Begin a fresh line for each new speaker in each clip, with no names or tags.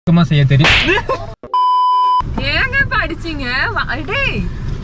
சுத்தமா செய்ய தெரியும்
ஏங்க இப்ப அடிச்சீங்க வா- டேய்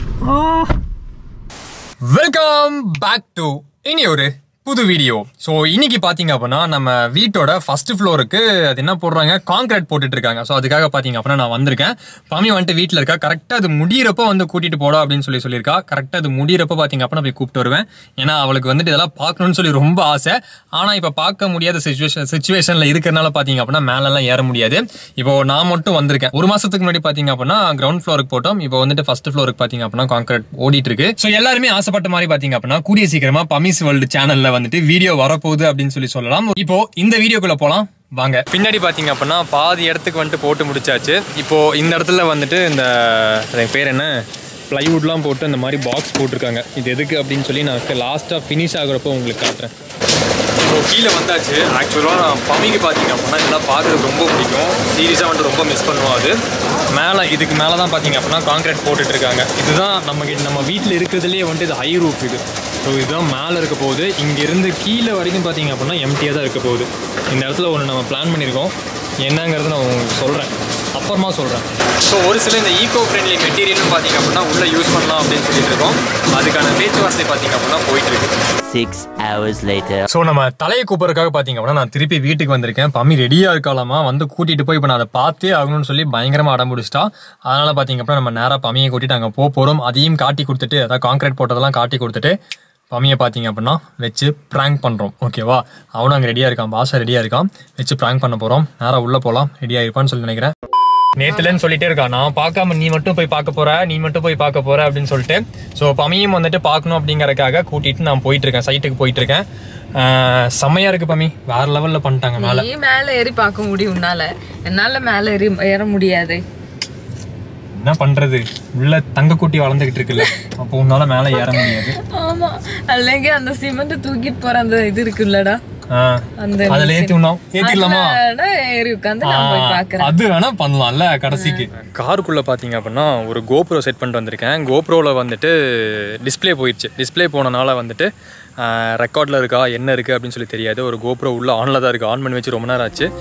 வெல்கம் பேக் டு இனி ஒரு புது வீடியோ ஸோ இன்னைக்கு பார்த்தீங்க அப்படின்னா நம்ம வீட்டோட ஃபர்ஸ்ட் ஃப்ளோருக்கு அது என்ன போடுறாங்க கான்கிரீட் போட்டுட்டு இருக்காங்க ஸோ அதுக்காக பார்த்தீங்க அப்படின்னா நான் வந்திருக்கேன் பமி வந்துட்டு வீட்டில் இருக்கா கரெக்டாக அது முடியிறப்ப வந்து கூட்டிட்டு போடா அப்படின்னு சொல்லி சொல்லியிருக்கா கரெக்டாக அது முடியிறப்ப பார்த்தீங்க அப்படின்னா போய் கூப்பிட்டு வருவேன் ஏன்னா அவளுக்கு வந்துட்டு இதெல்லாம் பார்க்கணும்னு சொல்லி ரொம்ப ஆசை ஆனால் இப்போ பார்க்க முடியாத சுச்சுவேஷன் சுச்சுவேஷனில் இருக்கிறனால பார்த்தீங்க அப்படின்னா மேலெல்லாம் ஏற முடியாது இப்போ நான் மட்டும் வந்திருக்கேன் ஒரு மாசத்துக்கு முன்னாடி பார்த்தீங்க அப்படின்னா கிரவுண்ட் ஃப்ளோருக்கு போட்டோம் இப்போ வந்துட்டு ஃபர்ஸ்ட் ஃப்ளோருக்கு பார்த்தீங்க அப்படின்னா கான்கிரீட் ஓடிட்டு இருக்கு ஸோ எல்லாருமே ஆசைப்பட்ட மாதிரி பார்த்தீங்க அப்படின்னா கூடிய சீக்கிரமா பமிஸ் வேர்ல்டு சேனல்ல வந்துட்டு வீடியோ வரப்போகுது அப்படின்னு சொல்லி சொல்லலாம் இப்போ இந்த வீடியோக்குள்ள போலாம் வாங்க பின்னாடி பார்த்தீங்க அப்படின்னா பாதி இடத்துக்கு வந்துட்டு போட்டு முடிச்சாச்சு இப்போ இந்த இடத்துல வந்துட்டு இந்த அதுக்கு பேர் என்ன ப்ளைவுட்லாம் போட்டு இந்த மாதிரி பாக்ஸ் போட்டிருக்காங்க இது எதுக்கு அப்படின்னு சொல்லி நான் லாஸ்ட்டாக ஃபினிஷ் ஆகுறப்போ உங்களுக்கு காட்டுறேன் இப்போ கீழே வந்தாச்சு ஆக்சுவலாக நான் பமிக்கு பார்த்தீங்க அப்படின்னா இதெல்லாம் பார்க்குறதுக்கு ரொம்ப பிடிக்கும் சீரியஸாக வந்துட்டு ரொம்ப மிஸ் பண்ணுவோம் அது மேலே இதுக்கு மேலே தான் பார்த்தீங்க அப்படின்னா கான்கிரீட் போட்டுட்டு இருக்காங்க இதுதான் நம்ம கிட்ட- நம்ம வீட்டில் இருக்கிறதுலேயே வந்துட்டு இது ஹை ரூஃப் இது ஸோ இதுதான் மேலே இருக்க போகுது இங்கேருந்து கீழே வரைக்கும் பார்த்தீங்க அப்படின்னா எம்டியாக தான் இருக்க போகுது இந்த இடத்துல ஒன்று நம்ம பிளான் பண்ணியிருக்கோம் என்னங்கிறது நான் உங்களுக்கு சொல்கிறேன் அப்புறமா சொல்கிறேன் ஸோ ஒரு சில இந்த ஈகோ ஃப்ரெண்ட்லி மெட்டீரியல்னு பார்த்தீங்க அப்படின்னா உள்ளே யூஸ் பண்ணலாம் அப்படின்னு சொல்லிட்டு இருக்கோம் அதுக்கான பேச்சுவார்த்தை பார்த்தீங்க அப்படின்னா போயிட்டு இருக்கு
Six hours later.
ஸோ நம்ம தலையை கூப்பிட்றதுக்காக பார்த்தீங்க அப்படின்னா நான் திருப்பி வீட்டுக்கு வந்திருக்கேன் பம்மி ரெடியாக இருக்காலாமா வந்து கூட்டிகிட்டு போய் இப்போ நான் அதை பார்த்தே ஆகணும்னு சொல்லி பயங்கரமாக அடம் பிடிச்சிட்டா அதனால் பார்த்தீங்க அப்படின்னா நம்ம நேராக பம்மியை கூட்டிட்டு அங்கே போக போகிறோம் அதையும் காட்டி கொடுத்துட்டு அதாவது கான்கிரீட் போட்டதெல்லாம் காட்டி கொடுத்துட்டு பம்மியை பார்த்தீங்க அப்படின்னா வச்சு ப்ராங்க் பண்ணுறோம் ஓகேவா அவனும் அங்கே ரெடியாக இருக்கான் பாஷா ரெடியாக இருக்கான் வச்சு ப்ராங்க் பண்ண போகிறோம் நேராக உள்ளே போகலாம் ரெடியாக இருப்பான்னு சொல்லி நினைக்கிறேன் நேத்துலன்னு சொல்லிட்டே இருக்கா நான் பார்க்காம நீ மட்டும் போய் பார்க்க போற நீ மட்டும் போய் பார்க்க போற அப்படின்னு சொல்லிட்டு ஸோ பமியும் வந்துட்டு பார்க்கணும் அப்படிங்கறதுக்காக கூட்டிட்டு நான் போயிட்டு இருக்கேன் சைட்டுக்கு போயிட்டு இருக்கேன் ஆஹ் செம்மையா இருக்கு பமி வேற லெவல்ல பண்ணிட்டாங்க மேல
நீ மேல ஏறி பார்க்க முடியும் உன்னால என்னால மேல ஏறி ஏற முடியாது
என்ன பண்றது உள்ள தங்க குட்டி வளர்ந்துகிட்டு இருக்குல்ல அப்போ உன்னால மேல ஏற முடியாது
ஆமா அல்லங்க அந்த சிமெண்ட் தூக்கிட்டு போற அந்த இது இருக்குல்லடா
ஆஹ்
அந்த
அதுல ஏத்தி உண்ணோம் ஏத்திடலாமா
அதுல ஏறி உட்காந்து நான் போய் பாக்குறேன்
அது வேணா பண்ணலாம்ல கடைசிக்கு காருக்குள்ள பாத்தீங்க அப்படின்னா ஒரு கோப்ரோ செட் பண்ணிட்டு வந்திருக்கேன் கோப்ரோல வந்துட்டு டிஸ்ப்ளே போயிடுச்சு டிஸ்ப்ளே போனனால வந்துட்டு ரெக்கார்டில் இருக்கா என்ன இருக்குது அப்படின்னு சொல்லி தெரியாது ஒரு கோப்ரோ உள்ள ஆனில் தான் இருக்குது ஆன் பண்ணி வச்சு ரொம்ப நேரம் ஆச்சு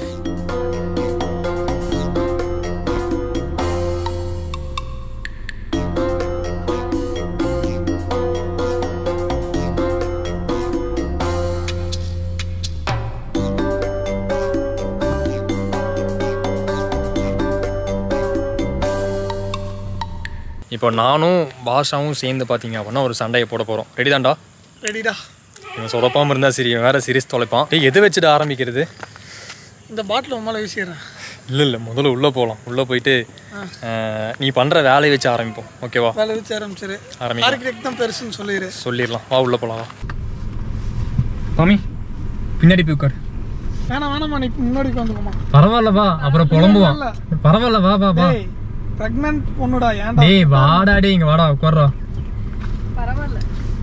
இப்போ நானும் பாஷாவும் சேர்ந்து பார்த்தீங்க அப்படின்னா ஒரு சண்டையை போட போகிறோம் ரெடி தான்டா
ரெடிடா
இவன் சொதப்பாமல் இருந்தால் சரி இவன் வேற சீரியஸ் தொலைப்பான் டேய் எது வச்சுட்டு ஆரம்பிக்கிறது
இந்த பாட்டில் உமால வீசிடுறேன்
இல்லை இல்லை முதல்ல உள்ளே போகலாம் உள்ளே போயிட்டு அஹ், நீ பண்ணுற வேலையை வச்சு ஆரம்பிப்போம் ஓகேவா
வேலை வச்சு ஆரம்பிச்சிரு
ஆரம்பிக்கலாம்
ஆர்கிடெக்ட் தான் பெருசுன்னு சொல்லிடு
சொல்லிடலாம் வா உள்ளே போகலாம் வா மாமி பின்னாடி போய் உட்கார்
வேணாம் வேணாம்மா நீ முன்னாடி வந்துக்கோமா
பரவாயில்ல வா அப்புறம் புலம்புவான் பரவாயில்ல வா வா வா
டேய் ப்ரெக்னென்ட் பொண்ணுடா ஏன்டா
டேய் வாடா டேய் இங்க வாடா உட்கார்றா
பரவாயில்ல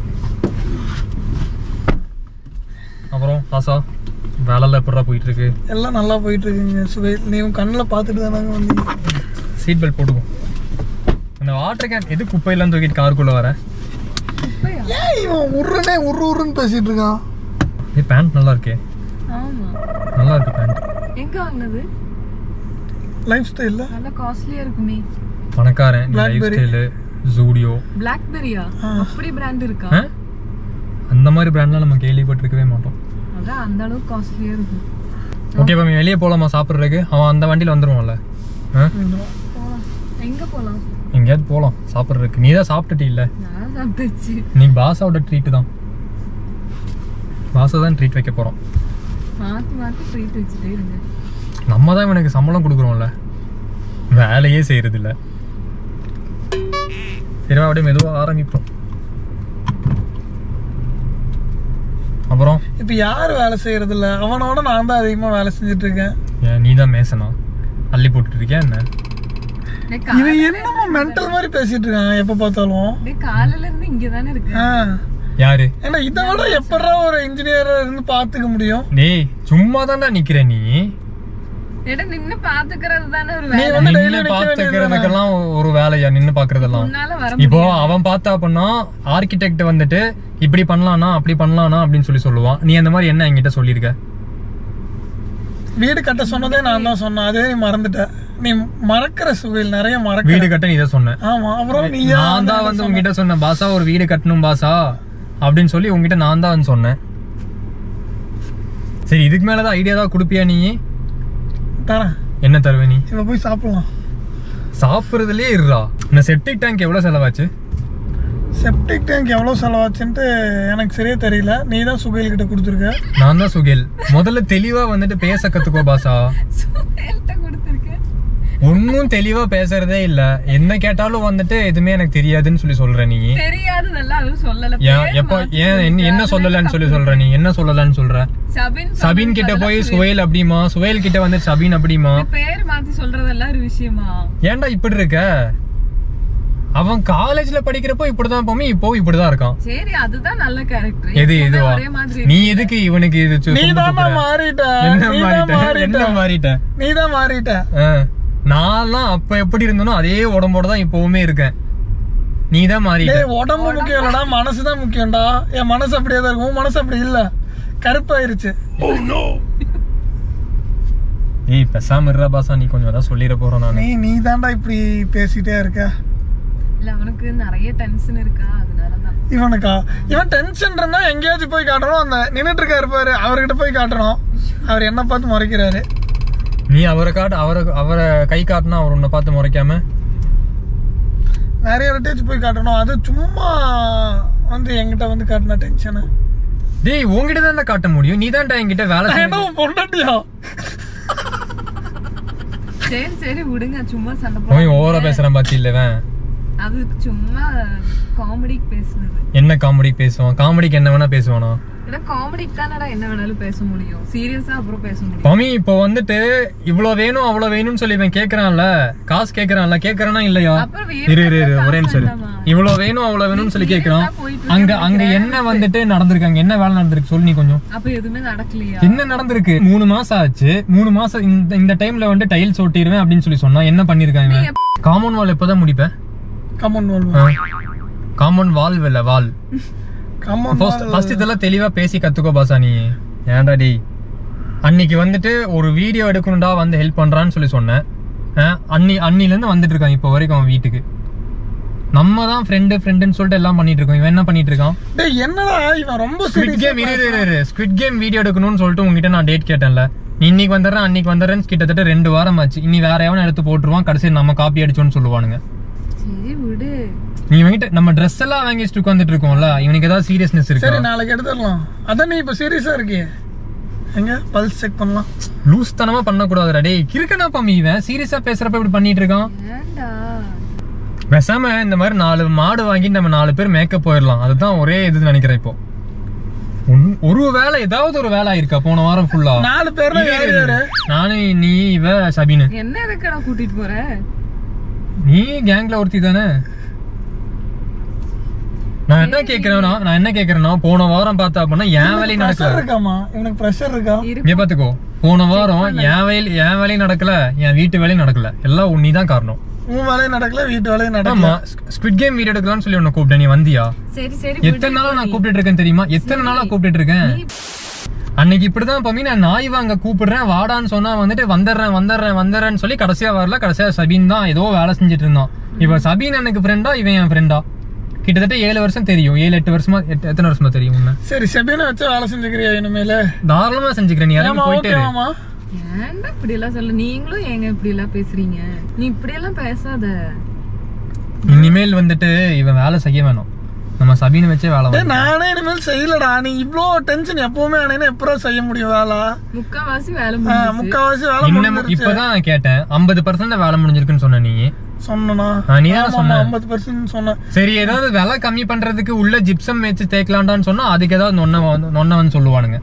அப்புறம் பாசா வேலைலாம் எப்படா போயிட்டு இருக்கு
எல்லாம் நல்லா போயிட்டு இருக்குங்க சுவேல் நீ உன் கண்ணில் பார்த்துட்டு தானங்க வந்தீங்க
சீட் பெல்ட் போட்டுக்கோ அந்த வாட்டர் கேன் எது குப்பையெல்லாம் தூக்கிட்டு காருக்குள்ள வர
ஏன் இவன் உருனே உரு உருன்னு பேசிட்டு இருக்கான்
ஏய் பேண்ட் நல்லா இருக்கே
ஆமா
நல்லா இருக்கு பேண்ட்
எங்க வாங்கினது
லைஃப் ஸ்டைலில்
நல்ல காஸ்ட்லியா இருக்குமே
பணக்காரன் லைஃப்
Blackberry.
ஸ்டைலு ஜூடியோ
பிளாக்பெரியா அப்படி பிராண்ட் இருக்கா
அந்த மாதிரி பிராண்ட்லாம் நம்ம கேள்விப்பட்டிருக்கவே மாட்டோம்
அதான் அந்த அளவுக்கு காஸ்ட்லியா இருக்கும்
ஓகே இப்போ வெளியே போகலாமா சாப்பிட்றதுக்கு அவன் அந்த வண்டியில் வந்துருவான்ல ஆ
போலாம் எங்க போலாம்
எங்கேயாவது போகலாம் சாப்பிட்றதுக்கு நீ தான் சாப்பிட்டுட்டு இல்லை
நான் சாப்பிட்டுச்சு
இன்னைக்கு பாஸாவோட ட்ரீட்டு தான் பாஸை தான் ட்ரீட் வைக்க போகிறோம்
மாத்தி மாத்தி ட்ரீட் வச்சுட்டே இருங்க
நம்ம தான் இவனுக்கு சம்பளம் கொடுக்குறோம்ல வேலையே செய்யறது இல்ல சரி வா, அப்படியே மெதுவாக ஆரம்பிப்போம் அப்புறம்
இப்போ யார் வேலை செய்யறது இல்ல அவனோட நான் தான் அதிகமாக வேலை செஞ்சுட்டு இருக்கேன்
ஏன் நீ தான் மேசனா அள்ளி போட்டுட்டு இருக்கியா என்ன
டேய், கா-
இவன் என்னமோ மென்டல் மாதிரி பேசிட்டு இருக்கான் எப்போ பார்த்தாலும்
டேய், காலையில இருந்து இங்க தானே இருக்கு
ஆ
யாரு
ஏன்னா இதை விட எப்படா ஒரு இன்ஜினியர் இருந்து பார்த்துக்க முடியும்
டேய் சும்மா தான்டா நிக்கிற நீ
எடா நின்னு பாத்துக்கிறது தானே ஒரு
நீ
வேலை
வந்து daily
நின்னு
நிக்க
பாத்துக்கிறதுக்கெல்லாம் ஒரு வேலையா நின்னு பாக்குறதெல்லாம்
உன்னால வர
இப்போ அவன் பார்த்தா அப்படின்னா ஆர்கிடெக்ட் வந்துட்டு இப்படி பண்ணலாம்னா அப்படி பண்ணலாம்னா அப்படின்னு சொல்லி சொல்லுவான் நீ அந்த மாதிரி என்ன என்கிட்ட சொல்லியிருக்க
வீடு கட்ட சொன்னதே நான் தான் சொன்னேன் அதே நீ மறந்துட்ட நீ மறக்கிற சுகையில் நிறைய மறக்க
வீடு கட்ட நீ தான் சொன்ன
ஆமா அப்புறம் நீ
நான் தான் வந்து உங்ககிட்ட சொன்னேன் பாசா ஒரு வீடு கட்டணும் பாசா அப்படின்னு சொல்லி உங்ககிட்ட நான் தான் வந்து சொன்னேன் சரி இதுக்கு மேலதான் ஐடியா தான் கொடுப்பியா நீ
தரேன்
என்ன தருவ நீ
இப்ப போய் சாப்பிடலாம்
சாப்பிடுறதுலயே இருடா இந்த செப்டிக் டேங்க் எவ்வளவு செலவாச்சு
செப்டிக் டேங்க் எவ்வளவு செலவாச்சுன்ட்டு எனக்கு சரியா தெரியல நீ தான் சுகையில் கிட்ட கொடுத்துருக்க
நான் தான் சுகேல் முதல்ல தெளிவா வந்துட்டு பேச கத்துக்கோ பாசா
சுமையல்ட்ட கொடுத்துருக்கேன்
ஒன்னும் தெளிவா பேசுறதே இல்ல என்ன கேட்டாலும் வந்துட்டு எதுவுமே எனக்கு தெரியாதுன்னு சொல்லி சொல்ற நீ
தெரியாததெல்லாம் அவரு சொல்லல
ஏன்
பேர்
எப்போ
மாத்தி
ஏன் என்ன- என்ன சொல்லலன்னு சொல்லி சொல்ற நீ என்ன சொல்லலன்னு சொல்ற
சபின்
சபின் கிட்ட போய் சுவேல் அப்படிமா சுவேல் கிட்ட வந்து சபின் அப்படிமா
பேர் மாத்தி சொல்றதெல்லாம் ஒரு விஷயமா
ஏன்டா இப்படி இருக்க அவன் காலேஜ்ல படிக்கிறப்போ இப்படிதான் போமே இப்போ இப்படிதான் இருக்கான்
சரி அதுதான் நல்ல கேரக்டர்
எது இதுவா
ஒரே மாதிரி
நீ எதுக்கு இவனுக்கு இது சு-
நீ
சொம்பு
தான்
தூக்குற?
மாறிட்ட
என்ன
நீ தான்
மாறிட்ட என்ன
மாறிட்ட
மாறிட்ட
நீ தான் மாறிட்ட
ஆ. நான்லாம் அப்ப எப்படி இருந்தனோ அதே உடம்போட தான் இப்பவுமே இருக்கேன் நீ தான் மாறிட்ட
டேய் உடம்பு முக்கியம் இல்லடா மனசு தான் முக்கியம்டா என் மனசு அப்படியே தான் இருக்கும் உன் மனசு அப்படி இல்ல கருப்பாயிருச்சு
ஏய் பெசாம இருடா பாசா நீ கொஞ்சம் அதான் சொல்லிட போறோம் நானு
நீ நீ தான்டா இப்படி பேசிட்டே இருக்க
இல்ல அவனுக்கு நிறைய டென்ஷன் இருக்கா அதனாலதான்
இவனுக்கா இவன் டென்ஷன் இருந்தா எங்கேயாச்சும் போய் காட்டணும் அந்த நின்னுட்டு இருக்காரு பாரு அவர்கிட்ட போய் காட்டணும் அவர் என்ன பார்த்து முறைக்கிறாரு
நீ அவரை காட்டு அவரை அவரை கை காட்டினா அவர் உன்னை பார்த்து முறைக்காம
வேற யார்கிட்டயாச்சும் போய் காட்டணும் அது சும்மா வந்து என்கிட்ட வந்து காட்டின டென்ஷனு
டேய் உன்கிட்ட தான் காட்ட முடியும் நீ தான்டா என்கிட்ட வேலை
என்ன
செஞ்சு
உன் பொண்டாட்டியா
சரி சரி விடுங்க சும்மா சண்டை
போய்
போடாதீங்க.
ஓவரா பேசுறான் பாத்தி இல்லவன்
அது சும்மா காமெடிக்கு பேசுனது
என்ன காமெடி பேசுவான் காமெடிக்கு என்ன வேணா பேசுவானா
ஏன்னா காமெடிக்கு தானடா என்ன வேணாலும் பேச முடியும் சீரியஸா அப்புறம் பேச முடியும்
பமி இப்போ வந்துட்டு இவ்ளோ வேணும் அவ்வளோ வேணும்னு சொல்லி இவன் கேக்குறான்ல காசு கேக்குறான்ல கேக்குறானா இல்லையா
அப்புறம்
இரு இரு இரு
காசு
ஒரே நிமிஷம் இரு.
வேண்டாமா?
இவ்வளோ வேணும் அவ்வளோ வேணும்னு சொல்லி கேக்குறான்
serious ஆ போயிட்டு இருக்க
அங்க அங்க என்ன வந்துட்டு நடந்திருக்காங்க என்ன வேலை நடந்திருக்கு சொல்லு நீ கொஞ்சம்
அப்ப எதுவுமே நடக்கலையா
என்ன நடந்திருக்கு மூணு மாசம் ஆச்சு மூணு மாசம் இந்த இந்த டைம்ல வந்து டைல்ஸ் ஒட்டிடுவேன் அப்படின்னு சொல்லி சொன்னா என்ன பண்ணிருக்காங்க காம்பவுண்ட் வால் எப்போதான் முடிப்பேன்
கம்மன் வால்
காம்பவுண்ட் வால் இல்ல வால்
கம்மன்
ஃபர்ஸ்ட் இதெல்லாம் தெளிவா பேசி கத்துக்கோ பாசா நீ ஏன்டா டேய் அன்னைக்கு வந்துட்டு ஒரு வீடியோ எடுக்கணும்டா வந்து ஹெல்ப் பண்றான்னு சொல்லி சொன்னேன் ஆ, அன்னி அன்னில இருந்து வந்துட்டு இருக்கான் இப்போ வரைக்கும் அவன் வீட்டுக்கு நம்ம தான் ஃப்ரெண்டு ஃப்ரெண்டுன்னு சொல்லிட்டு எல்லாம் பண்ணிட்டு இருக்கோம் இவன் என்ன பண்ணிட்டு இருக்கான்
டேய் என்னடா இவன் ரொம்ப
ஸ்குவிட்
serious ஆ
கேம் இரு இரு, இரு ஸ்குவிட் கேம் வீடியோ எடுக்கணும்னு சொல்லிட்டு உங்ககிட்ட நான் டேட் கேட்டேன்ல நீ இன்னைக்கு வந்துடுறேன் அன்னைக்கு வந்துடுறேன்னு கிட்டத்தட்ட ரெண்டு வாரம் ஆச்சு இனி வேற எவனும் எடுத்து போட்டுருவான் கடைசி நம்ம காப்பி அடிச்சோன்னு சொல்லுவானுங்க
சரி விடு
நீ இவன்கிட்ட நம்ம ட்ரெஸ் எல்லாம் வாங்கி வச்சுட்டு உட்காந்துட்டு இருக்கோம்ல இவனுக்கு ஏதாவது சீரியஸ்னஸ்
சரி
இருக்கா
நாளைக்கு எடுத்துடலாம் அதான் நீ இப்ப சீரியஸா இருக்கியே எங்க பல்ஸ் செக் பண்ணலாம்
லூஸ் தனமா பண்ணக்கூடாதுடா டேய் கிறுக்கனா பாமி இவன் சீரியஸா பேசுறப்ப இப்படி பண்ணிட்டு இருக்கான்
ஏன்டா
பேசாம இந்த மாதிரி நாலு மாடு வாங்கி நம்ம நாலு பேர் மேக்கப் போயிடலாம் அதுதான் ஒரே இது நினைக்கிறேன் இப்போ உன்- ஒரு வேலை ஏதாவது ஒரு வேலை இருக்கா போன வாரம் ஃபுல்லா
நாலு பேர்ல யார் யாரு
நானு நீ இவ சபினு
என்ன எதுக்குடா கூட்டிட்டு போற
நீ கேங்ல ஒருத்தி தானே நான் என்ன கேக்குறேன்னா நான் என்ன கேக்குறேன்னா போன வாரம் பார்த்தா அப்படின்னா என் வேலையும்
ப்ரெஷர்
நடக்கல
இருக்காமா இவனுக்கு ப்ரெஷர் இருக்கா
இரு
இங்க பாத்துக்கோ போன வாரம் என் வேலை என் வேலையும் நடக்கல என் வீட்டு வேலையும் நடக்கல எல்லாம் உன்னி தான் காரணம்
உன் வேலையும் நடக்கல வீட்டு வேலையும் நடக்கல
ஆமா ஸ்குவிட் கேம் வீடியோ எடுக்கலாம்னு சொல்லி உன்னை கூப்பிட்டேன் நீ வந்தியா
சரி சரி
எத்தனை நாளா நான் கூப்பிட்டு இருக்கேன் தெரியுமா எத்தனை நாளா கூப்பிட்டு இருக்கேன் அன்னைக்கு இப்படிதான் பமி நான் நாய் வாங்க கூப்பிடுறேன் வாடான்னு சொன்னா வந்துட்டு வந்துடுறேன் வந்துடுறேன் வந்துடுறேன்னு சொல்லி கடைசியா வரல கடைசியா சபீன் தான் ஏதோ வேலை செஞ்சுட்டு இருந்தான் இப்ப சபீன் எனக்கு ஃப்ரெண்டா இவன் என் ஃப்ரெண்டா கிட்டத்தட்ட ஏழு வருஷம் தெரியும் ஏழு எட்டு வருஷமா எட்டு- எத்தனை வருஷமா தெரியும் உன்னை
சரி செபினை வச்சு வேலை செஞ்சுக்கிறியா இனிமேல
தாராளமா செஞ்சுக்கிறேன் நீ இறங்கி
ஏமா
போயிட்டே இரு.
ஓகேவாமா
ஏன்டா இப்படி எல்லாம் சொல்ல நீங்களும் ஏங்க இப்படி எல்லாம் பேசுறீங்க நீ இப்படி எல்லாம் பேசாத
இனிமேல் வந்துட்டு இவன் வேலை செய்ய வேணும் நம்ம சபீனை வச்சே வேலை
டேய்
வாங்கணும்.
நானே இனிமேல் செய்யலடா நீ இவ்ளோ டென்ஷன் எப்பவுமே ஆனேன்னா எப்பறம் செய்ய முடியும் வேலை
முக்காவாசி வேலை
ஆ,
முடிஞ்சிச்சு
முக்காவாசி வேலை
இன்னமும்
முடிஞ்சிருச்சு
இப்பதான் கேட்டேன் ஐம்பது பர்சன்ட் வேலை முடிஞ்சிருக்குன்னு சொன்ன நீ
சொன்னனா
ஆ, நீ தானே சொன்ன.
ஐம்பது பர்சன்ட் சொன்னேன்
சரி ஏதாவது விலை கம்மி பண்றதுக்கு உள்ள ஜிப்சம் வச்சு தேய்க்கலாம்டான்னு சொன்னா அதுக்கு ஏதாவது நொன்ன வந்து- நொன்ன வந்து சொல்லுவானுங்க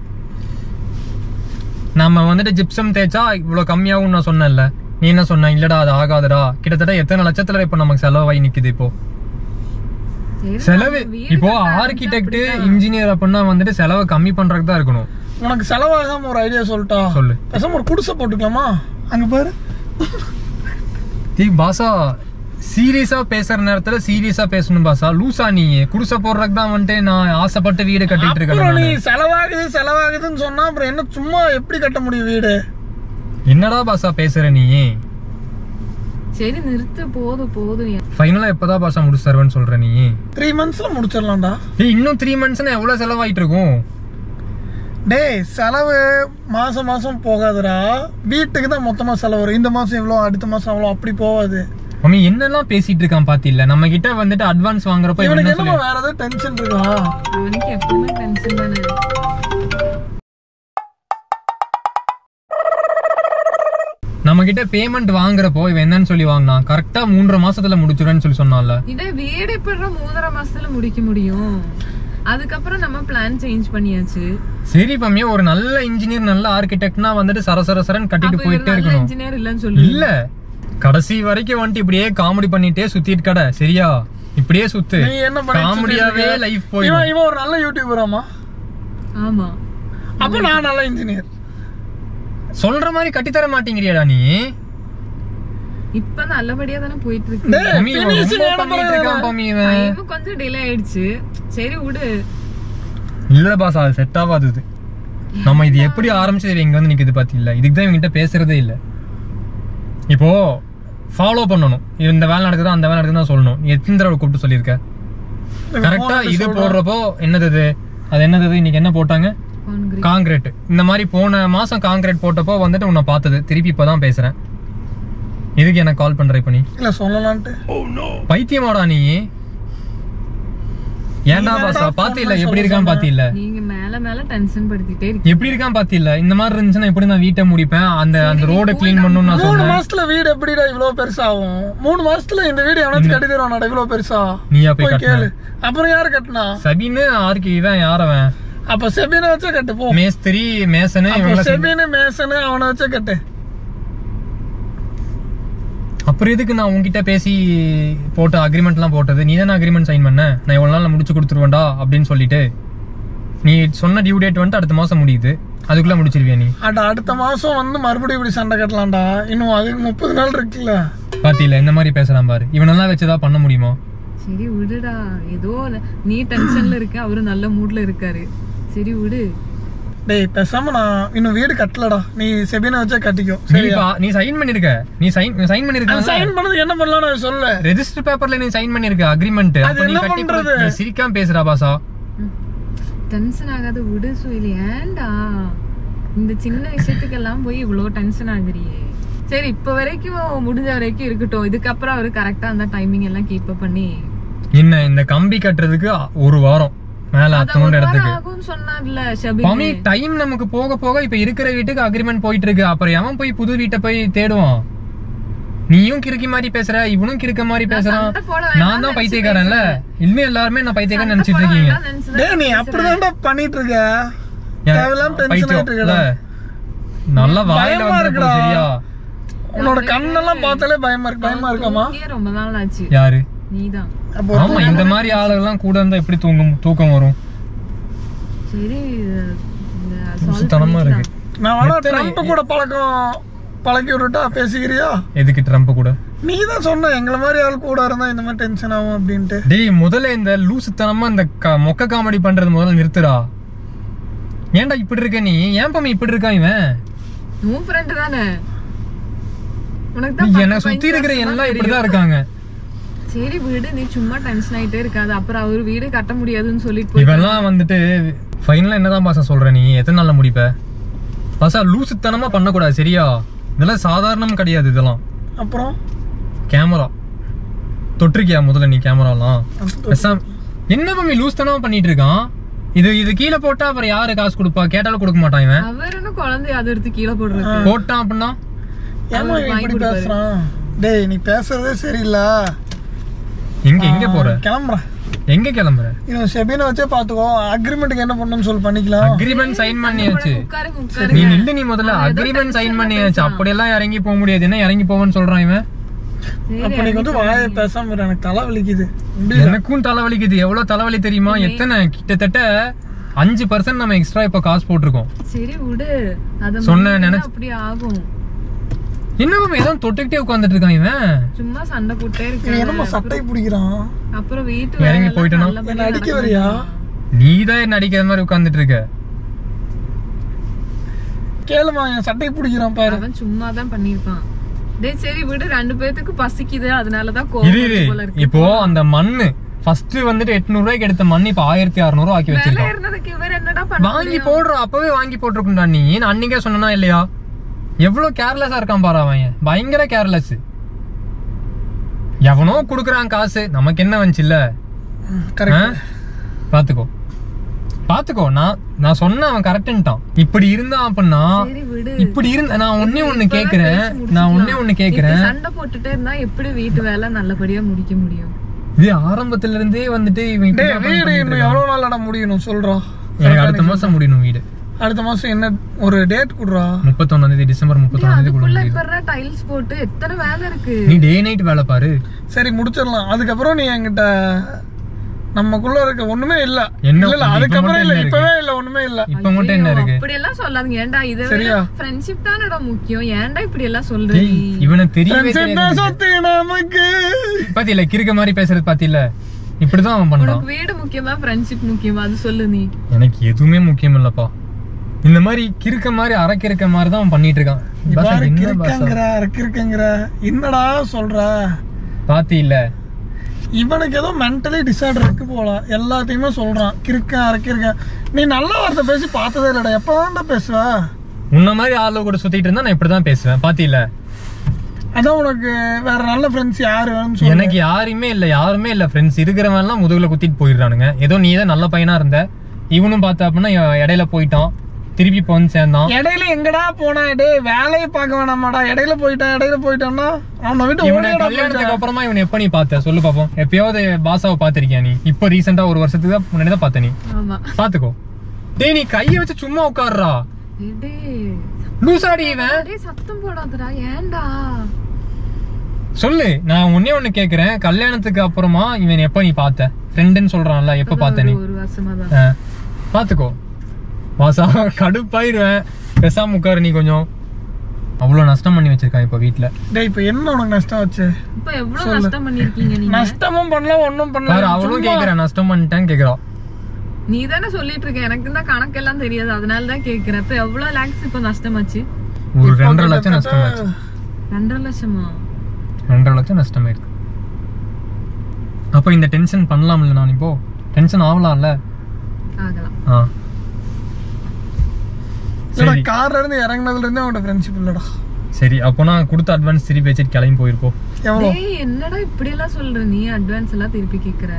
நம்ம வந்துட்டு ஜிப்சம் தேய்ச்சா இவ்வளவு கம்மியாகும் நான் சொன்னேன்ல நீ என்ன சொன்ன இல்லடா அது ஆகாதுடா கிட்டத்தட்ட எத்தனை லட்சத்துல இப்ப நமக்கு செலவாகி நிக்குது இப்போ
சரி,
செலவு
நம்ம வீடு
இப்போ
கட்ட
ஆர்கிடெக்ட்
அப்படிதான்.
இன்ஜினியர் அப்படின்னா வந்துட்டு செலவை கம்மி பண்றதுக்கு தான் இருக்கணும்
உனக்கு செலவாகாம ஒரு ஐடியா சொல்லட்டா
சொல்லு
பேசாம ஒரு குடிசை போட்டுக்கலாமா அங்க பாரு
டீ பாசா சீரியஸா பேசுற நேரத்துல சீரியஸா பேசணும் பாசா லூசா நீ குடிசை போடுறதுக்கு தான் வந்துட்டு நான் ஆசைப்பட்டு வீடு கட்டிட்டு இருக்கேன்
அப்புறம் நீ
நானு.
செலவாகுது செலவாகுதுன்னு சொன்னா அப்புறம் என்ன சும்மா எப்படி கட்ட முடியும் வீடு
என்னடா பாசா பேசுற நீ
சரி நிறுத்து போதும் போதும்
ஃபைனலா எப்பதான் பாசா முடிச்சு தருவேன்னு சொல்ற நீ
த்ரீ மந்த்ஸ்ல முடிச்சிடலாம்டா
ஏய் இன்னும் த்ரீ மந்த்ஸ்னா எவ்வளவு செலவாயிட்டு இருக்கும்
டேய் செலவு மாசம் மாசம் போகாதுடா வீட்டுக்கு தான் மொத்தமா செலவு வரும் இந்த மாசம் இவ்வளோ அடுத்த மாசம் அவ்வளோ அப்படி போகாது
மம்மி என்னெல்லாம் பேசிட்டு இருக்கான் பாத்தில நம்ம கிட்ட வந்துட்டு அட்வான்ஸ் வாங்குறப்ப இவன்
இவனுக்கு
என்ன
என்னமோ
சொல்லி
வேற ஏதாவது டென்ஷன் இருக்கா
அவனுக்கு எப்பவுமே டென்ஷன் தானே
நம்ம கிட்ட பேமெண்ட் வாங்குறப்போ இவன் என்னன்னு சொல்லி வாங்கினான் கரெக்டா மூன்றரை மாசத்துல முடிச்சிடுறேன்னு சொல்லி சொன்னான்ல
இதே வீடு எப்படிடா மூன்றரை மாசத்துல முடிக்க முடியும் அதுக்கப்புறம் நம்ம பிளான் சேஞ்ச் பண்ணியாச்சு
சரி பம்மியா ஒரு நல்ல இன்ஜினியர் நல்ல ஆர்கிடெக்ட்னா வந்துட்டு சர சர சரன்னு கட்டிட்டு
அப்ப இவர்
போயிட்டே
நல்ல
இருக்கணும்
இன்ஜினியர் இல்லன்னு சொல்லு
இல்ல கடைசி வரைக்கும் வந்துட்டு இப்படியே காமெடி பண்ணிட்டே சுத்திட்டு கடை சரியா இப்படியே சுத்து
நீ என்ன பண்ணிட்டு
காமெடியாவே
இருக்க?
லைஃப்
இவன்
போயிடும்
இவன் ஒரு நல்ல யூடியூபராமா
ஆமா
அப்ப நான் நல்ல இன்ஜினியர்
சொல்ற மாதிரி கட்டித்தர மாட்டேங்கிறியாடா நீ
இப்ப நல்லபடியா தானே போயிட்டு இருக்கு
டேய்,
பம்மி, இவன்
finishing
ரொம்ப
ஆன
பண்ணிட்டு இருக்கான்
பிறகு
பம்மி இவன்
டைம் கொஞ்சம் டிலே ஆயிடுச்சு சரி விடு
இல்ல பாஸ் அது செட் ஆகாது இது. நம்ம இது எப்படி ஆரம்பிச்சது இங்க வந்து நிக்குது பாத்தீங்களா இதுக்கு தான் இவங்கிட்ட பேசுறதே இல்ல இப்போ ஃபாலோ பண்ணணும் இந்த வேலை நடக்குதா அந்த வேலை நடக்குதுன்னு சொல்லணும் நீ எத்தனை தடவை கூப்பிட்டு சொல்லியிருக்க கரெக்டா இது போடுறப்போ என்னது இது அது என்னது இது? இன்னைக்கு என்ன போட்டாங்க
Concrete.
காங்கிரீட் இந்த மாதிரி போன மாசம் காங்கிரீட் போட்டப்போ வந்துட்டு உன்னை பார்த்தது திருப்பி இப்பதான் பேசுறேன் எதுக்கு எனக்கு கால் பண்ற இப்ப நீ
இல்ல சொல்லலான்ட்டு
பைத்தியமாடா நீ ஏன்டா பாசா பாத்தி இல்ல எப்படி இருக்கான் பாத்தி இல்ல
நீங்க மேல மேல டென்ஷன் படுத்திட்டே இருக்கீங்க
எப்படி இருக்கான் பாத்தி இல்ல இந்த மாதிரி இருந்துச்சுன்னா எப்படி நான் வீட்டை முடிப்பேன் அந்த அந்த ரோட க்ளீன் பண்ணணும்னு நான்
மூணு
சொன்னேன்
மாசத்துல வீடு எப்படிடா இவ்வளவு பெருசாகும் மூணு மாசத்துல இந்த வீடு எவனாச்சும் கட்டி தருவானடா இவ்வளவு பெருசா
நீயா போய்
போய் கேளு
கட்டின
அப்புறம் யாரு கட்டினா
சபின்னு ஆர்கி இவன் யாரவன்
அப்ப செபினை வச்சே கட்டு போ
மேஸ்திரி மேசனு
அப்ப
இவங்க
செபினு மேசனு அவனை வச்சே கட்டு
அப்புறம் எதுக்கு நான் உன்கிட்ட பேசி போட்ட அக்ரிமெண்ட் எல்லாம் போட்டது நீ தானே அக்ரிமெண்ட் சைன் பண்ண நான் இவ்வளவு நாள் முடிச்சு கொடுத்துருவேன்டா அப்படின்னு சொல்லிட்டு நீ சொன்ன டியூ டேட் வந்துட்டு அடுத்த மாசம் முடியுது அதுக்குள்ள முடிச்சிருவியா நீ
அட அடுத்த மாசம் வந்து மறுபடியும் இப்படி சண்டை கட்டலாம்டா இன்னும் அதுக்கு முப்பது நாள் இருக்குல்ல
பாத்தியில இந்த மாதிரி பேசலாம் பாரு இவனெல்லாம் வச்சுதா பண்ண முடியுமா
சரி விடுடா ஏதோ நீ டென்ஷன்ல இருக்க அவரு நல்ல மூட்ல இருக்காரு சரி விடு
டேய் பேசாம நான் இன்னும் வீடு கட்டலடா நீ செபினை வச்சே கட்டிக்கோ
நீ
சரியா
பா- நீ சைன் பண்ணிருக்க நீ சைன் சைன் பண்ணிருக்க
சைன் பண்ணது என்ன பண்ணலாம் நான் சொல்ல
ரெஜிஸ்டர் பேப்பர்ல நீ சைன் பண்ணிருக்க அக்ரிமெண்ட்
அது
நீ
என்ன
கட்டி
பண்றது?
நீ சிரிக்காம பேசுறா பாசா
டென்ஷன் ஆகாத விடு சுயிலி ஏன்டா இந்த சின்ன விஷயத்துக்கெல்லாம் போய் இவ்வளோ டென்ஷன் ஆகுறியே சரி இப்ப வரைக்கும் முடிஞ்ச வரைக்கும் இருக்கட்டும் இதுக்கப்புறம் அவரு கரெக்டா அந்த டைமிங் எல்லாம் கீப் பண்ணி
என்ன இந்த கம்பி கட்டுறதுக்கு ஒரு வாரம் மேல
அதான்
அத்தனோட
ஒரு வாரம்
இடத்துக்கு
ஆகும்னு சொன்னார்ல
பாமி
ஷபி
டைம் நமக்கு போக போக இப்ப இருக்கிற வீட்டுக்கு அக்ரிமெண்ட் போயிட்டு இருக்கு அப்புறம் எவன் போய் புது வீட்டை போய் தேடுவான் நீயும் கிறுக்கி மாதிரி பேசுற இவனும் கிறுக்க மாதிரி பேசுறான்
சண்டை போட வேணாம்னு
நான் தான்
நினைச்சு
பைத்தியக்காரன்ல இனிமே எல்லாருமே நான் பைத்தியக்காரன் நினைச்சிட்டு இருக்கீங்க
டேய் நீ அப்படிதான்டா பண்ணிட்டு இருக்க
ஏன்,
தேவையில்லாம tension
பைத்தியம்
ஆயிட்டு இருக்கடா.
இல்ல. நல்லா வாயில
பயமா
வந்துட
இருக்குடா.
போகுது, சரியா
உன்னோட கண்ணெல்லாம் பார்த்தாலே பயமா இருக்கு பயமா இருக்காமா
ரொம்ப நாள் ஆச்சு
யாரு
நீதான்
அப்போ
ஆமா இந்த மாதிரி ஆளுகெல்லாம் கூட இருந்தா எப்படி தூங்கும் தூக்கம் வரும்
சரி இந்த solve
லூசுத்தனமா இருக்கு
பண்ணிக்கலாம்.
நான் வேணா
எத்தனை-
ட்ரம்ப் கூட பழக்கம் பழக்கி விட்டுட்டா பேசிக்கிறியா
எதுக்கு ட்ரம்ப் கூட
நீ தான் சொன்ன எங்களை மாதிரி ஆள் கூட இருந்தா இந்த மாதிரி டென்ஷன் ஆகும் அப்படின்ட்டு
டேய் முதல்ல இந்த லூசுத்தனமா இந்த க- மொக்க காமெடி பண்றது முதல்ல நிறுத்துடா ஏன்டா இப்படி இருக்க நீ ஏன் பாமி இப்படி இருக்கான் இவன்
உன் ஃப்ரெண்ட் தானே உனக்கு
நீ
தான்
என்ன
பத்து,
சுத்தி
பதினஞ்சு
இருக்கிற
வருஷமா
எல்லாம்
தெரியும்.
இப்படிதான் இருக்காங்க
சரி வீடு நீ சும்மா டென்ஷன் ஆயிட்டே இருக்காது அப்புறம் அவரு வீடு கட்ட முடியாதுன்னு சொல்லிட்டு போய்
இவெல்லாம் வந்துட்டு ஃபைனலா என்னதான் பாசா சொல்ற நீ எத்தனை நாள்ல முடிப்ப பாசா லூசுத்தனமா பண்ணக்கூடாது சரியா இதெல்லாம் சாதாரணம் கிடையாது இதெல்லாம்
அப்புறம்
கேமரா தொட்டிருக்கியா முதல்ல நீ கேமராலாம் பேசாம- என்ன மம்மி லூஸ்தனமா பண்ணிட்டு இருக்கான் இது இது கீழே போட்டா அப்புறம் யாரு காசு கொடுப்பா கேட்டாலும் கொடுக்க மாட்டான் இவன்
அவர் என்ன குழந்தை அதை எடுத்து கீழே போடுறது
போட்டான் அப்படின்னா
ஏமா
அவர் வாங்கி
இப்படி
கொடுப்பாரு.
பேசுறான் டேய் நீ பேசுறதே சரியில்லை
எங்க எங்க போற
கிளம்புறேன்
எங்க கிளம்புற
இன்னும் செபினை வச்சே பாத்துக்கோ அக்ரிமெண்ட்டுக்கு என்ன பண்ணணும்னு சொல்லி பண்ணிக்கலாம்
அக்ரிமெண்ட் சைன் பண்ணியாச்சு
உட்காருங்க
நீ
உட்காருங்க
நில்லு நீ முதல்ல அக்ரிமெண்ட் சைன் பண்ணியாச்சு அப்படியெல்லாம் இறங்கி போக முடியாது என்ன இறங்கி போவேன்னு சொல்றான் இவன்
சரி,
அப்ப நீ கொஞ்சம் வாயை பேசாம இரு, எனக்கு தலை வலிக்குது முடியல
எனக்கும் தலைவலிக்குது எவ்வளவு தலைவலி தெரியுமா எத்தனை கிட்டத்தட்ட அஞ்சு பர்சன்ட் நம்ம எக்ஸ்ட்ரா இப்ப காசு போட்டிருக்கோம்
சரி விடு அத
சொன்ன
மீறினா
நினைச்சு-
அப்படி ஆகும்
என்ன ஏதோ தொட்டுக்கிட்டே உட்காந்துட்டு இருக்கான் இவன்
சும்மா சண்டை போட்டே
இவன்
இருக்க
என்னமோ சட்டை பிடிக்கிறான்
அப்புறம் வீட்டு
இறங்கி
வேலையெல்லாம்
போயிட்டனா?
நல்லபடியா
என்ன அடிக்க
நடக்க
வரியா?
வேண்டாமா?
நீதான் என்ன அடிக்கிற மாதிரி உட்காந்துட்டு இருக்க
கேளுமா என் சட்டையை பிடிக்கிறான் பாரு
அவன் சும்மா தான் பண்ணிருப்பான் டேய் சரி விடு ரெண்டு பேத்துக்கு பசிக்குது அதனாலதான்
இரு
கோவம்
இரு.
வருது போல இருக்கு
இப்போ அந்த மண்ணு ஃபர்ஸ்ட் வந்துட்டு எட்நூறு ரூபாய்க்கு எடுத்த மண் இப்போ ஆயிரத்தி அறுநூறு ஆக்கி
விலை
வச்சிருக்கான்
இருந்ததுக்கு இவர் என்னடா பண்ண
வாங்கி போடுறோம் அப்பவே வாங்கி போட்டிருக்கும்டா நீ நான் அன்னைக்கே சொன்னா இல்லையா எவ்வளவு கேர்லெஸ்ஸா இருக்கான் பாரு அவன் பயங்கர கேர்லெஸ் எவனோ குடுக்குறான் காசு நமக்கு என்ன வந்துச்சு இல்ல
கரெக்ட்
பாத்துக்கோ பாத்துக்கோ நான் நான் சொன்ன அவன் கரெக்டுன்ட்டான் இப்படி இருந்தான் அப்படின்னா
சரி விடு
இப்படி இருந்த நான் ஒன்னே ஒண்ணு
இப்பதான்
கேக்குறேன்
பேசி
நான் ஒன்னே
முடிச்சுக்கலாம்.
ஒண்ணு
இப்படி
கேக்குறேன்
சண்டை போட்டுட்டே இருந்தா எப்படி வீட்டு வேலை நல்லபடியா முடிக்க முடியும்
இது ஆரம்பத்துல இருந்தே வந்துட்டு இவன்
டேய்
இப்படிதான்
வீடு
பண்ணிட்டு
இன்னும்
இருக்கான்.
எவ்வளவு நாள் நட முடியணும் சொல்றா
எனக்கு அடுத்த மாசம் முடியணும் வீடு
அடுத்த மாசம் என்ன ஒரு டேட் குடுறா
முப்பத்தொன்னாம் தேதி டிசம்பர் முப்பத்தொன்னாம் தேதி
அதுக்குள்ள
முடியும்
இப்ப டைல்ஸ் போட்டு எத்தனை வேலை இருக்கு
நீ டே நைட் வேலை பாரு
சரி முடிச்சிடலாம் அதுக்கப்புறம் நீ என்கிட்ட நமக்குள்ள இருக்க ஒண்ணுமே இல்ல
என்ன
இல்ல இல்ல
இப்ப
அதுக்கப்புறம்
மட்டும்
இல்ல
என்ன இருக்கு?
இப்பவே இல்ல ஒண்ணுமே இல்ல
இப்ப மட்டும் என்ன இருக்கு
அப்படி எல்லாம் சொல்லாதீங்க ஏன்டா இதை
சரியா?
ஃப்ரெண்ட்ஷிப் தானடா முக்கியம் ஏன்டா இப்படி எல்லாம் சொல்ற
டேய்,
நீ?
இவனை தெரியவே
Friendship
தெரியாது
தான்
எனக்கு.
சொத்து நமக்கு
பாத்தியில கிறுக்க மாதிரி பேசுறது பாத்தியில இப்படிதான் அவன் பண்றான்
உனக்கு வீடு முக்கியமா ஃப்ரெண்ட்ஷிப் முக்கியமா அது சொல்லு நீ
எனக்கு எதுவுமே முக்கியம் இல்லப்பா இந்த மாதிரி கிறுக்க மாதிரி அரைக்கிறுக்க மாதிரி தான் அவன் பண்ணிட்டு இருக்கான் பாசா,
பாரு
என்ன பாசா?
கிறுக்கங்கிற கிறுக்கங்கிற என்னடா சொல்ற
பாத்தி இல்ல
இவனுக்கு ஏதோ மென்டலி டிசார்டர் இருக்கு போல எல்லாத்தையுமே சொல்றான் கிறுக்கன் அரைக்கிருக்கேன் நீ நல்ல வார்த்தை பேசி பார்த்ததே இல்லடா எப்பதான்டா பேசுவ
உன்ன மாதிரி ஆளு கூட சுத்திட்டு இருந்தா நான் இப்படிதான் பேசுவேன் பாத்தியில
அதான் உனக்கு வேற நல்ல ஃப்ரெண்ட்ஸ் யாரு வேணும்னு சொல்லு
எனக்கு யாருமே இல்ல யாருமே இல்ல ஃப்ரெண்ட்ஸ் இருக்கிறவன் எல்லாம் முதுகுல குத்திட்டு போயிடுறானுங்க ஏதோ நீ தான் நல்ல பையனா இருந்த இவனும் பார்த்த அப்படின்னா இ- இடையில போயிட்டான் திருப்பி இப்போ வந்து சேர்ந்தான்
இடையில எங்கடா போனா டேய் வேலையை பார்க்க வேணாமாடா இடையில போயிட்டான் இடையில போயிட்டான்னா அவனை விட்டு
இவனை
ஓடிடா
கல்யாணத்துக்கு அப்புறமா இவன் எப்ப நீ பார்த்த சொல்லு பாப்போம் எப்பயாவது பாசாவை பாத்திருக்கியா நீ இப்போ ரீசெண்டா ஒரு வருஷத்துக்கு தான் முன்னாடி தான் பார்த்த நீ
ஆமா
பாத்துக்கோ டேய் நீ கைய வச்சு சும்மா உட்காருடா
டேய்,
லூசாடி இவன்
டேய் சத்தம் போடாதடா ஏன்டா
சொல்லு நான் ஒன்னே ஒண்ணு கேக்குறேன் கல்யாணத்துக்கு அப்புறமா இவன் எப்ப நீ பார்த்த ஃப்ரெண்டுன்னு சொல்றான்ல எப்ப பார்த்த நீ
ஒரு- ஒரு வருஷமா தான்
ஆ, பாத்துக்கோ வாசா கடுப்பாயிருவேன் பேசாம உட்காரு நீ கொஞ்சம் அவ்வளவு நஷ்டம் பண்ணி வச்சிருக்கான் இப்ப வீட்ல
டேய் இப்ப என்ன உனக்கு நஷ்டம் ஆச்சு
இப்ப எவ்வளவு நஷ்டம் பண்ணிருக்கீங்க நீங்க
நஷ்டமும் பண்ணல ஒண்ணும்
வேற
பண்ணல
அவளும் கேக்குறேன் நஷ்டம் பண்ணிட்டேன் கேக்குறான்
நீ தானே சொல்லிட்டு இருக்க எனக்கு தான் கணக்கெல்லாம் தெரியாது அதனால தான் கேக்குறேன் இப்ப எவ்வளவு லேக்ஸ் இப்ப நஷ்டமாச்சு
ஒரு ரெண்டரை லட்சம் நஷ்டமாச்சு
ரெண்டரை லட்சமா
ரெண்டரை லட்சம் நஷ்டமாயிருக்கு அப்ப இந்த டென்ஷன் பண்ணலாம்ல நான் இப்போ டென்ஷன் ஆகலாம்ல
ஆகலாம்
ஆ
இல்லடா
சரி
கார்ல இருந்து இறங்குனதுல இருந்தே அவனோட ஃப்ரெண்ட்ஷிப் இல்லடா
சரி அப்போ நான் கொடுத்த அட்வான்ஸ் திருப்பி வச்சுட்டு கிளம்பி போயிருப்போம்
எவ்வளவு
டேய் என்னடா இப்படி எல்லாம் சொல்ற நீ அட்வான்ஸ் எல்லாம் திருப்பி கேக்குற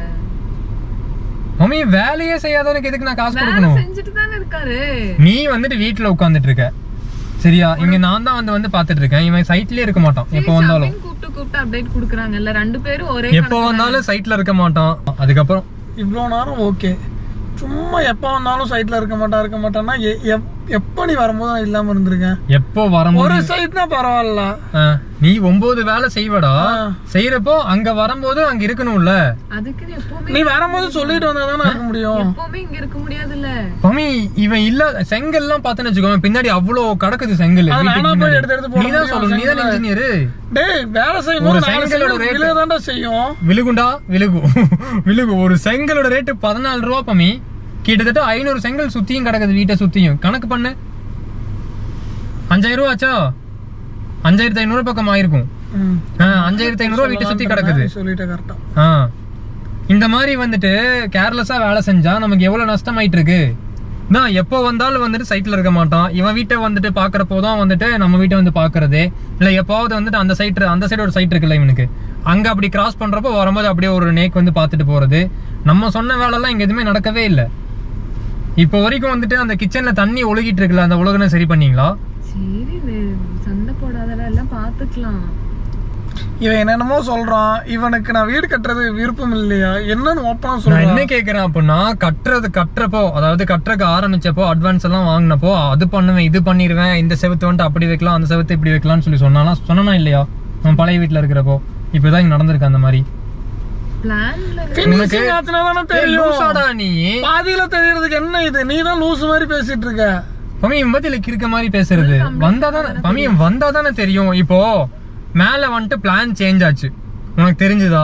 மம்மி வேலையே செய்யாதவனுக்கு எதுக்கு நான் காசு
வேலை
கொடுக்கணும்
செஞ்சுட்டு தானே இருக்காரு
நீ வந்துட்டு வீட்டுல உட்காந்துட்டு இருக்க சரியா இங்க நான் தான் வந்து வந்து பாத்துட்டு இருக்கேன் இவன் சைட்லயே இருக்க மாட்டான் எப்போ வந்தாலும்
ஷாப்பிங் கூப்பிட்டு கூப்பிட்டு அப்டேட் குடுக்குறாங்கல்ல ரெண்டு பேரும் ஒரே
எப்போ வந்தாலும் சைட்ல இருக்க மாட்டான் அதுக்கப்புறம்
இவ்வளோ நேரம் ஓகே சும்மா எப்போ வந்தாலும் சைட்ல இருக்க மாட்டான் இருக்க மாட்டான்னா எ- எப்- எப்போ நீ வரும்போது நான் இல்லாம இருந்திருக்கேன்
எப்போ வரும்போது
ஒரு சைட்னா பரவாயில்ல
ஆ, நீ ஒன்பது வேலை செய்வடா
ஆ.
செய்யறப்போ அங்க வரும்போது அங்க இருக்கணும்ல
அதுக்கு நீ எப்பவுமே
நீ வரும்போது சொல்லிட்டு வந்தா தானே இருக்க முடியும்
எப்பவுமே இங்க இருக்க முடியாதுல்ல
மம்மி இவன் இல்ல செங்கல் எல்லாம் பாத்துன்னு வச்சுக்கோ பின்னாடி அவ்வளவு கடக்குது செங்கல்
அது
வீட்டுக்கு
நானா போய்
முன்னாடி.
எடுத்து எடுத்து போட
நீதான்
முடியும்
சொல்லணும் நீதான்
செங்கலை.
இன்ஜினியர்
டேய் வேலை செய்யும்போது
ஒரு
நாலு
செங்கலோட
செங்கல்
rate.
விழுக தான்டா செய்யும்
விழுகுண்டா விழுகு விழுகு ஒரு செங்கலோட ரேட்டு பதினாலு ரூபா பம்மி கிட்டத்தட்ட ஐநூறு செங்கல் சுத்தியும் கிடக்குது வீட்டை சுத்தியும் கணக்கு பண்ணு அஞ்சாயிரம் ரூபா ஆச்சா அஞ்சாயிரத்தி ஐநூறு பக்கம் ஆயிருக்கும்
ம்.
ஆ, அஞ்சாயிரத்தி ஐநூறு ரூபா வீட்டை சுத்தி கிடக்குது
சொல்லிட்ட கரெக்டா
ஆ இந்த மாதிரி வந்துட்டு கேர்லெஸ்ஸா வேலை செஞ்சா நமக்கு எவ்வளவு நஷ்டம் ஆயிட்டு இருக்கு நான் எப்போ வந்தாலும் வந்துட்டு சைட்ல இருக்க மாட்டான் இவன் வீட்டை வந்துட்டு பாக்குறப்போ தான் வந்துட்டு நம்ம வீட்டை வந்து பாக்குறது இல்ல எப்பாவது வந்துட்டு அந்த சைட் அந்த சைடு ஒரு சைட் இருக்குல்ல இவனுக்கு அங்க அப்படி கிராஸ் பண்றப்போ வரும்போது அப்படியே ஒரு நேக் வந்து பார்த்துட்டு போறது நம்ம சொன்ன வேலைலாம் இங்க எதுவுமே நடக்கவே இல்லை இப்போ வரைக்கும் வந்துட்டு அந்த கிச்சன்ல தண்ணி ஒழுகிட்டு இருக்குல்ல அந்த ஒழுகுன சரி பண்ணீங்களா
சரி இது சண்டை போடாதடா எல்லாம் பாத்துக்கலாம்
இவன் என்னென்னமோ சொல்றான் இவனுக்கு நான் வீடு கட்டுறது விருப்பம் இல்லையா என்னன்னு ஓப்பனா
நான்
சொல்றான்
என்ன கேக்குறேன் அப்படின்னா கட்டுறது கட்டுறப்போ அதாவது கட்டுறதுக்கு ஆரம்பிச்சப்போ அட்வான்ஸ் எல்லாம் வாங்கினப்போ அது பண்ணுவேன் இது பண்ணிடுவேன் இந்த செவத்து வந்துட்டு அப்படி வைக்கலாம் அந்த செவத்து இப்படி வைக்கலாம்னு சொல்லி சொன்னானா சொன்னா இல்லையா அவன் பழைய வீட்டுல இருக்கிறப்போ இப்பதான் இங்க நடந்திருக்கு அந்த மாதிரி
பிளான்ல
Finishing ஆச்சுன்னா தானே
ஏய்,
தெரியும்
லூசாடா நீ
பாதியில தெரியறதுக்கு என்ன இது நீ தான் லூசு மாதிரி பேசிட்டு இருக்க
பமியம் பதில கிறுக்க மாதிரி பேசுறது வந்தாதானே பமியம் வந்தாதானே தெரியும் இப்போ மேல வந்துட்டு பிளான் சேஞ்ச் ஆச்சு உனக்கு தெரிஞ்சுதா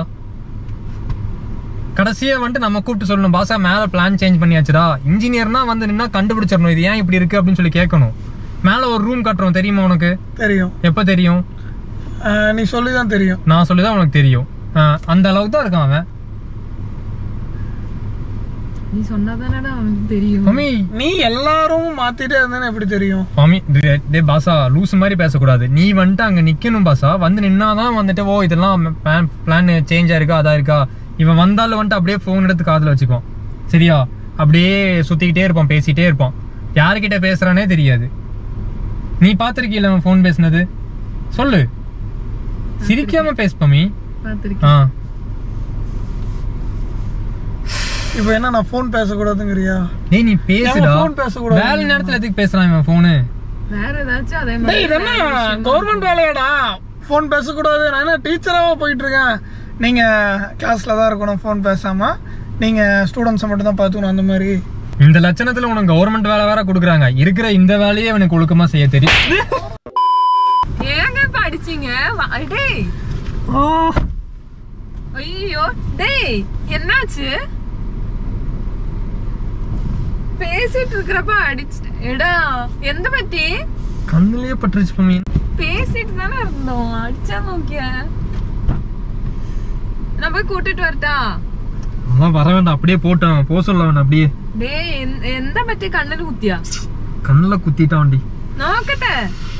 கடைசியா வந்துட்டு நம்ம கூப்பிட்டு சொல்லணும் பாசா மேல பிளான் சேஞ்ச் பண்ணியாச்சுடா இன்ஜினியர்னா வந்து நின்னா கண்டுபிடிச்சிடணும் இது ஏன் இப்படி இருக்கு அப்படின்னு சொல்லி கேட்கணும் மேல ஒரு ரூம் கட்டுறோம் தெரியுமா உனக்கு
தெரியும்
எப்ப தெரியும்
ஆஹ் நீ சொல்லி தான் தெரியும்
நான் சொல்லிதான் உனக்கு தெரியும் ஆ, அந்த அளவுக்கு தான் இருக்கான் அவன்
நீ சொன்னாதானடா அவனுக்கு தெரியும்
மம்மி
நீ எல்லாரும் மாத்திட்டே இருந்தேன்னு எப்படி தெரியும்
மாமி டே- டே பாசா லூஸ் மாதிரி பேசக்கூடாது நீ வந்துட்டு அங்க நிக்கணும் பாசா வந்து நின்னாதான் வந்துட்டு ஓ இதெல்லாம் பிளான் சேஞ்ச் ஆயிருக்கா அதா இருக்கா இவன் வந்தாலும் வந்துட்டு அப்படியே ஃபோன் எடுத்து காதுல வச்சுக்குவான் சரியா அப்படியே சுத்திக்கிட்டே இருப்பான் பேசிட்டே இருப்பான் யாருக்கிட்ட பேசுறானே தெரியாது நீ பாத்திருக்கீல அவன் ஃபோன் பேசுனது சொல்லு சிரிக்காம பேசு மம்மி
பாத்திருக்கேன்
ஆ
இப்போ என்ன நான் ஃபோன் பேசக்கூடாதுங்கிறியா
டேய் நீ பேசுடா
ஏன் phone பேசக்கூடாது?
வேலை நேரத்துல எதுக்கு பேசுறான் இவன் ஃபோனு
வேற ஏதாச்சும் அதே
டேய்
மாதிரி
இது என்ன கவர்மெண்ட் வேலையாடா ஃபோன் பேசக்கூடாது நான் என்ன டீச்சராக போயிட்டு இருக்கேன் நீங்க கிளாஸ்ல தான் இருக்கணும் ஃபோன் பேசாம நீங்க ஸ்டூடெண்ட்ஸை மட்டும் தான் பார்த்துக்கணும் அந்த மாதிரி
இந்த லட்சணத்துல உனக்கு கவர்மெண்ட் வேலை வேற கொடுக்குறாங்க இருக்கிற இந்த வேலையே அவனுக்கு ஒழுக்கமா செய்ய தெரியும்
ஏங்க இப்ப அடிச்சீங்க வா- டேய் ஐயோ டேய் என்னாச்சு பேசிட்டு இருக்கிறப்ப அடிச்சு எடா எந்த பத்தி
கண்ணுலயே பட்டுருச்சு மம்மி
பேசிட்டு தானே இருந்தோம் அடிச்சா நோக்கிய நான் போய் கூட்டிட்டு வரட்டா
அதான் வர வேண்டாம் அப்படியே போட்டான் போ சொல்ல வேண்டாம் அப்படியே
டேய் எந்த- எந்த பத்தி கண்ணில் குத்தியா
கண்ணுல குத்திட்டான் வண்டி
നോക്കട്ടെ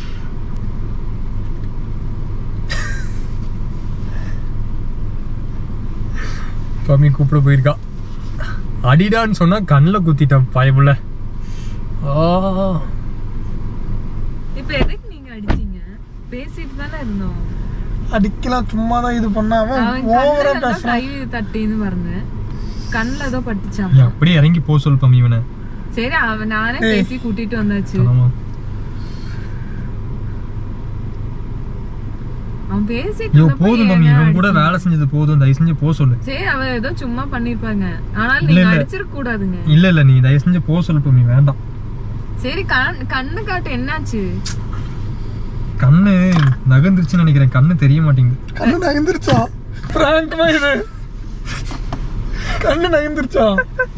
மம்மி கூப்பிட போயிருக்கா அடிடான்னு சொன்னா கண்ணுல குத்திட்டான் பயமுள்ள
இப்ப எதுக்கு நீங்க அடிச்சீங்க பேசிட்டு தானே இருந்தோம்
அடிக்கலாம் சும்மா தான் இது பண்ணாம
அவன்
ஓவரா
கண்ணுல ஏதோ
பேசுறான்
கை தட்டின்னு പറഞ്ഞ് கண்ணுல ஏதோ பட்டுச்சாம்
நீ அப்படியே இறங்கி போ சொல் பம்மி இவனை
சரி அவன் நானே பேசி கூட்டிட்டு வந்தாச்சு
ஆமா.
அவன் பேசிட்டு
ஐயோ
இருந்தப்ப
போதும் மம்மி
ஏங்க
இவன் கூட
அடிச்சீங்க?
வேலை செஞ்சது போதும் தயவு செஞ்சு போ சொல்லு
சரி அவன் ஏதோ சும்மா பண்ணிருப்பாங்க ஆனால்
இல்ல,
நீங்க
இல்ல.
அடிச்சிருக்க கூடாதுங்க
இல்ல இல்ல நீ தயவு செஞ்சு போ சொல்லு பம்மி வேண்டாம்
சரி கண் கண்ணு காட்டு என்னாச்சு
கண்ணு நகர்ந்துருச்சுன்னு நினைக்கிறேன் கண்ணு தெரிய மாட்டேங்குது
கண்ணு நகர்ந்துருச்சா பிராங்க்மா இது கண்ணு நகர்ந்துருச்சா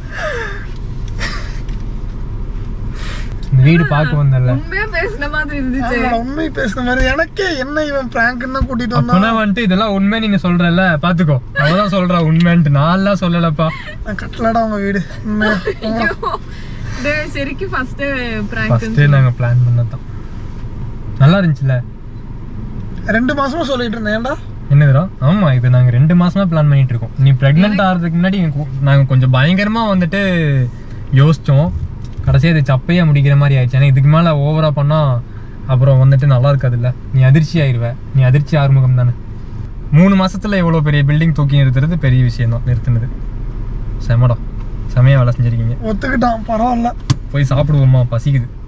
இந்த வீடு பார்க்க வந்தல
உண்மையா பேசின மாதிரி இருந்துச்சு
ஆமாடா, உண்மை பேசுன மாதிரி எனக்கே என்ன இவன் பிராங்க்னு தான் கூட்டிட்டு வந்தான்
அப்பனா வந்துட்டு இதெல்லாம் உண்மை நீங்க சொல்றல பாத்துக்கோ அவதான் சொல்றா உண்மைன்ட்டு நான் எல்லாம் சொல்லலப்பா
நான் கட்டலடா உங்க வீடு உண்மையா.
ஐயோ. டேய், சரிக்கு ஃபர்ஸ்ட் பிராங்க்
ஃபர்ஸ்ட் நாங்க பிளான் பண்ணதான் நல்லா இருந்துச்சுல
ரெண்டு மாசமா சொல்லிட்டு இருந்தேன் ஏன்டா
என்னதுடா ஆமா இது நாங்க ரெண்டு மாசமா பிளான் பண்ணிட்டு இருக்கோம் நீ பிரெக்னென்ட் ஆகிறதுக்கு முன்னாடி எங்க கூ- நாங்க கொஞ்சம் பயங்கரமா வந்துட்டு யோசிச்சோம் கடைசியா இது சப்பையா முடிக்கிற மாதிரி ஆயிடுச்சு ஏன்னா இதுக்கு மேல ஓவரா பண்ணா அப்புறம் வந்துட்டு நல்லா இருக்காதுல்ல நீ அதிர்ச்சி ஆயிருவ நீ அதிர்ச்சி ஆறுமுகம் தானே மூணு மாசத்துல இவ்வளவு பெரிய பில்டிங் தூக்கி நிறுத்துறது பெரிய விஷயம் தான் நிறுத்துனது செமடா செமையா வேலை செஞ்சிருக்கீங்க
ஒத்துக்கிட்டான் பரவாயில்ல
போய் சாப்பிடுவோமா பசிக்குது